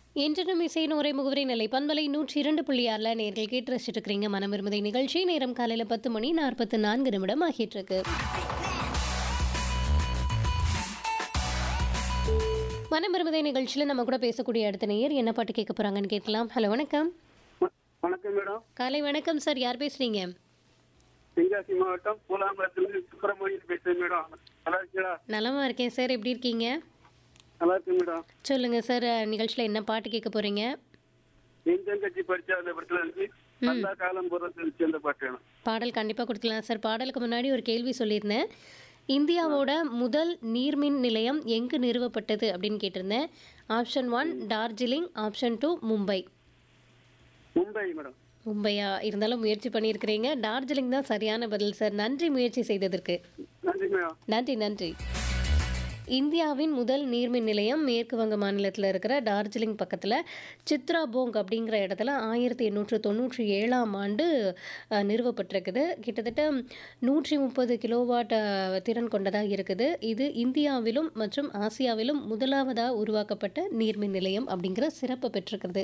இன்றும் இசையின் உரை முகவரி நிலை பண்பலை நூற்றி இரண்டு புள்ளி ஆறில் நேர்கள் கேட்டு ரசிச்சுட்டு இருக்கிறீங்க மனம் விரும்புதை நிகழ்ச்சி நேரம் காலையில் பத்து மணி நாற்பத்து நான்கு நிமிடம் ஆகிட்டு இருக்கு மனம் விரும்புதை நிகழ்ச்சியில் நம்ம கூட பேசக்கூடிய அடுத்த நேயர் என்ன பாட்டு கேட்க போறாங்கன்னு கேட்கலாம் ஹலோ வணக்கம் வ- வணக்கம் மேடம் காலை வணக்கம் சார் யார் பேசுறீங்க தென்காசி மாவட்டம் பூலாம்பரத்துல சுப்பிரமணியன் பேசுறேன் மேடம் நல்லா இருக்கீங்களா நலமா இருக்கேன் சார் எப்படி இருக்கீங்க நல்லா இருக்கு மேடம் சொல்லுங்க சார் நிகழ்ச்சியில் என்ன பாட்டு கேட்க போறீங்க என் கட்சி படிச்ச அந்த படத்துல இருந்து நல்லா காலம் போறது இருந்துச்சு அந்த பாட்டு வேணும் பாடல் கண்டிப்பாக கொடுக்கலாம் சார் பாடலுக்கு முன்னாடி ஒரு கேள்வி சொல்லியிருந்தேன் இந்தியாவோட முதல் நீர்மின் நிலையம் எங்கு நிறுவப்பட்டது அப்படின்னு கேட்டிருந்தேன் option one Darjeeling option two Mumbai Mumbai madam மும்பையா இருந்தாலும் முயற்சி பண்ணியிருக்கிறீங்க டார்ஜிலிங் தான் சரியான பதில் சார் நன்றி முயற்சி செய்ததற்கு நன்றி மேடம் நன்றி நன்றி இந்தியாவின் முதல் நீர்மின் நிலையம் மேற்கு வங்க மாநிலத்தில் இருக்கிற டார்ஜிலிங் பக்கத்தில் சித்ராபோங் அப்படிங்கிற இடத்துல ஆயிரத்தி எண்ணூற்று தொண்ணூற்றி ஏழாம் ஆண்டு அஹ், நிறுவப்பட்டிருக்குது கிட்டத்தட்ட நூற்றி முப்பது கிலோவாட் அஹ், திறன் கொண்டதாக இருக்குது இது இந்தியாவிலும் மற்றும் ஆசியாவிலும் முதலாவதாக உருவாக்கப்பட்ட நீர்மின் நிலையம் அப்படிங்கிற சிறப்பு பெற்றிருக்கிறது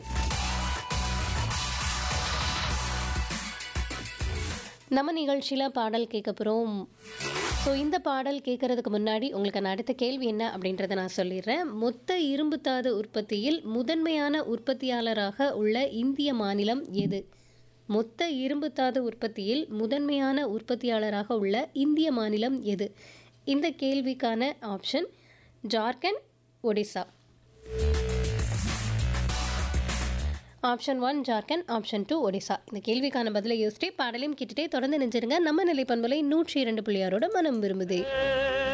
நம்ம நிகழ்ச்சியில் பாடல் கேட்க போகிறோம் ஸோ இந்த பாடல் கேட்கறதுக்கு முன்னாடி உங்களுக்கு நான் அடுத்த கேள்வி என்ன அப்படின்றத நான் சொல்லிடுறேன் மொத்த இரும்புத்தாது உற்பத்தியில் முதன்மையான உற்பத்தியாளராக உள்ள இந்திய மாநிலம் எது மொத்த இரும்புத்தாது உற்பத்தியில் முதன்மையான உற்பத்தியாளராக உள்ள இந்திய மாநிலம் எது இந்த கேள்விக்கான option Jharkhand Odisha option one Jharkhand option two Odisha இந்த கேள்விக்கான பதிலை யோசிச்சு பாடலையும் கேட்டுட்டே தொடர்ந்து நினைச்சிருங்க நம்ம நிலை பண்பலை நூற்றி இரண்டு புள்ளியாரோட மனம் விரும்புதே